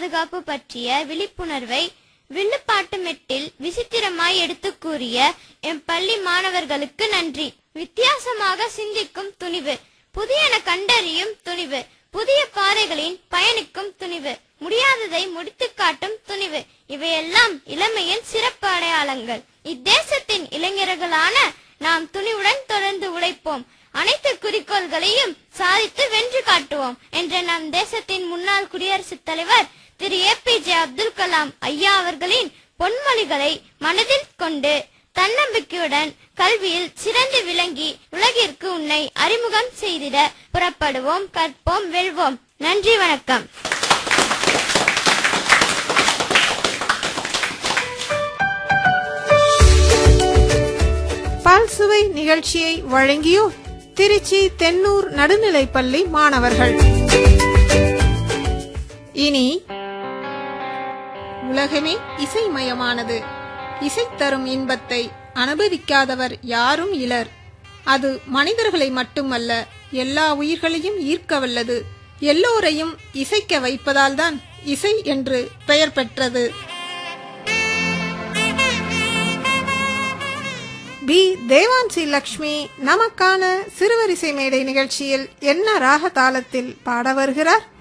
பாதுகாப்பு பற்றிய விழிப்புணர்வை வில்லுப்பாட்டு மெட்டில் விசித்திரமாய் எடுத்துக் கூறிய எம் பள்ளி மாணவர்களுக்கு நன்றி வித்தியாசமாக சிந்திக்கும் துணிவு புதியன கண்டறியும் துணிவு புதிய பாதைகளின் பயணிக்கும் துணிவு முடியாததை முடித்துக் காட்டும் துணிவு இவையெல்லாம் இளமையின் சிறப்பு அடையாளங்கள் இத்தேசத்தின் இளைஞர்களான நாம் துணிவுடன் தொடர்ந்து உழைப்போம் அனைத்து குறிக்கோள்களையும் சாதித்து வென்று காட்டுவோம் என்ற நம் தேசத்தின் முன்னாள் குடியரசுத் தலைவர் Thiru A P J Abdul Kalam ஐயா அவர்களின் பொன்மொழிகளை மனதில் கொண்டு தன்னம்பிக்கையுடன் கல்வியில் சிறந்து விளங்கி உலகிற்கு உன்னை அறிமுகம் செய்திட புறப்படுவோம் கற்போம் வெல்வோம் நன்றி வணக்கம் பல்சுவை நிகழ்ச்சியை வழங்கியோர் திருச்சி தென்னூர் நடுநிலைப்பள்ளி மாணவர்கள் இனி உலகமே இசைமயமானது இசை தரும் இன்பத்தை அனுபவிக்காதவர் யாரும் இலர் அது மனிதர்களை மட்டுமல்ல எல்லா உயிர்களையும் ஈர்க்க வல்லது எல்லோரையும் இசைக்க வைப்பதால்தான் இசை என்று பெயர் பெற்றது பி தேவான்சி லக்ஷ்மி நமக்கான சிறுவரிசை மேடை நிகழ்ச்சியில் என்ன ராக தாளத்தில் பாட வருகிறார்